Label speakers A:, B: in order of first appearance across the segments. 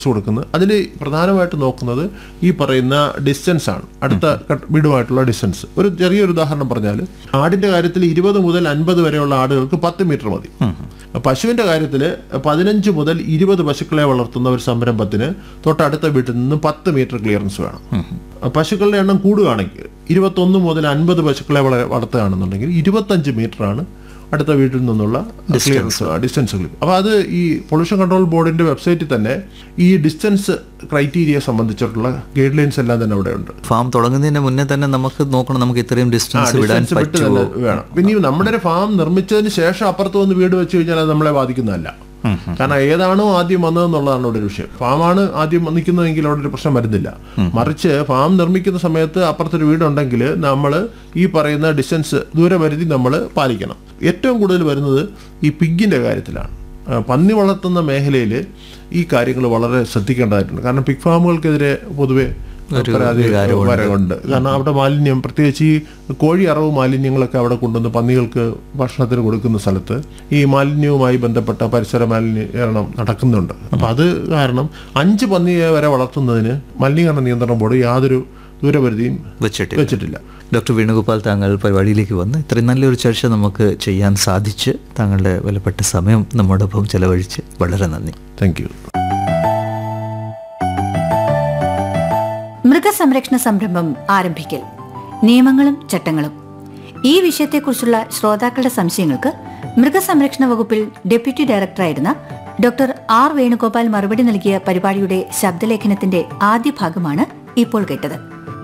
A: കൊടുക്കുന്നത് അതിൽ പ്രധാനമായിട്ട് നോക്കുന്നത് ഈ പറയുന്ന ഡിസ്റ്റൻസ് ആണ് അടുത്ത കട്ട് വീടുമായിട്ടുള്ള ഡിസ്റ്റൻസ് ഒരു ചെറിയൊരു ഉദാഹരണം പറഞ്ഞാൽ ആടിന്റെ കാര്യത്തിൽ ഇരുപത് മുതൽ അൻപത് വരെയുള്ള ആടുകൾക്ക് പത്ത് മീറ്റർ മതി പശുവിന്റെ കാര്യത്തിൽ പതിനഞ്ച് മുതൽ ഇരുപത് പശുക്കളെ വളർത്തുന്ന ഒരു സംരംഭത്തിന് തൊട്ടടുത്ത വീട്ടിൽ നിന്ന് പത്ത് മീറ്റർ ക്ലിയറൻസ് വേണം പശുക്കളുടെ എണ്ണം കൂടുകയാണെങ്കിൽ ഇരുപത്തൊന്ന് മുതൽ അൻപത് പശുക്കളെ വള- വളർത്തുകയാണെന്നുണ്ടെങ്കിൽ ഇരുപത്തഞ്ച് മീറ്റർ ആണ് അടുത്ത വീട്ടിൽ നിന്നുള്ള ക്ലിയറൻസ് ഡിസ്റ്റൻസുകൾ അപ്പോൾ അത് ഈ പൊല്യൂഷൻ കൺട്രോൾ ബോർഡിന്റെ വെബ്സൈറ്റിൽ തന്നെ ഈ ഡിസ്റ്റൻസ് ക്രൈറ്റീരിയ സംബന്ധിച്ചിട്ടുള്ള ഗൈഡ് ലൈൻസ് എല്ലാം തന്നെ അവിടെ ഉണ്ട്
B: ഫാം തുടങ്ങുന്നതിന് മുന്നേ തന്നെ നമുക്ക് നോക്കണം നമുക്ക് ഇത്രയും ഡിസ്റ്റൻസ് വിടാൻ
A: ഡിസ്റ്റൻസ് വിട്ട്
B: പറ്റുമോ
A: തന്നെ വേണം പിന്നെ ഈ നമ്മുടെ ഒരു ഫാം നിർമ്മിച്ചതിന് ശേഷം അപ്പുറത്ത് വന്ന് വീട് വെച്ച് കഴിഞ്ഞാൽ അത് നമ്മളെ ബാധിക്കുന്നതല്ല കാരണം ഏതാണോ ആദ്യം വന്നതെന്നുള്ളതാണ് ഇവിടെ ഒരു വിഷയം ഫാമാണ് ആദ്യം നിൽക്കുന്നതെങ്കിൽ അവിടെ ഒരു പ്രശ്നം വരുന്നില്ല മറിച്ച് ഫാം നിർമ്മിക്കുന്ന സമയത്ത് അപ്പുറത്തൊരു വീടുണ്ടെങ്കിൽ നമ്മൾ ഈ പറയുന്ന ഡിസ്റ്റൻസ് ദൂരപരിധി നമ്മൾ പാലിക്കണം ഏറ്റവും കൂടുതൽ വരുന്നത് ഈ പിഗിന്റെ കാര്യത്തിലാണ് ആ, പന്നി വളർത്തുന്ന മേഖലയിൽ ഈ കാര്യങ്ങൾ വളരെ ശ്രദ്ധിക്കേണ്ടതായിട്ടുണ്ട് കാരണം പിഗ് ഫാമുകൾക്കെതിരെ പൊതുവെ പരാതി വരവുണ്ട് കാരണം അവിടെ മാലിന്യം പ്രത്യേകിച്ച് ഈ കോഴി അറവ് മാലിന്യങ്ങളൊക്കെ അവിടെ കൊണ്ടുവന്ന് പന്നികൾക്ക് ഭക്ഷണത്തിന് കൊടുക്കുന്ന സ്ഥലത്ത് ഈ മാലിന്യവുമായി ബന്ധപ്പെട്ട പരിസര മാലിന്യീകരണം നടക്കുന്നുണ്ട് അപ്പൊ അത് കാരണം അഞ്ച് പന്നിയെ വരെ വളർത്തുന്നതിന് മലിനീകരണ നിയന്ത്രണ ബോർഡ് യാതൊരു ദൂരപരിധിയും
B: വെച്ചിട്ട്
A: വെച്ചിട്ടില്ല
B: ഡോക്ടർ വേണുഗോപാൽ താങ്കൾ പരിപാടിയിലേക്ക് വന്ന് ഇത്രയും നല്ലൊരു ചർച്ച നമുക്ക് ചെയ്യാൻ സാധിച്ച് താങ്കളുടെ വിലപ്പെട്ട സമയം നമ്മോടൊപ്പം ചെലവഴിച്ച് വളരെ നന്ദി
A: താങ്ക് യു
C: മൃഗസംരക്ഷണ സംരംഭം ആരംഭിക്കൽ നിയമങ്ങളും ചട്ടങ്ങളും ഈ വിഷയത്തെക്കുറിച്ചുള്ള ശ്രോതാക്കളുടെ സംശയങ്ങൾക്ക് മൃഗസംരക്ഷണ വകുപ്പിൽ ഡെപ്യൂട്ടി ഡയറക്ടറായിരുന്ന ഡോക്ടർ ആർ വേണുഗോപാൽ മറുപടി നൽകിയ പരിപാടിയുടെ ശബ്ദലേഖനത്തിന്റെ ആദ്യ ഭാഗമാണ് ഇപ്പോൾ കേട്ടത്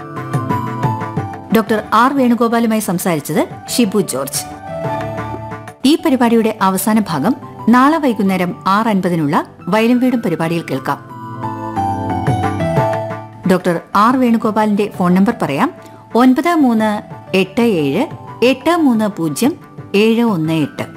C: ഡോക്ടർ ആർ വേണുഗോപാലുമായി സംസാരിച്ചത് ഷിബു ജോർജ് ഈ പരിപാടിയുടെ അവസാന ഭാഗം നാളെ വൈകുന്നേരം ആറ് അൻപതിനുള്ള വയലും വീടും പരിപാടിയിൽ കേൾക്കാം ഡോക്ടർ ആർ വേണുഗോപാലിന്റെ ഫോൺ നമ്പർ പറയാം ഒൻപത് മൂന്ന് എട്ട് ഏഴ് എട്ട് മൂന്ന് പൂജ്യം ഏഴ് ഒന്ന് എട്ട്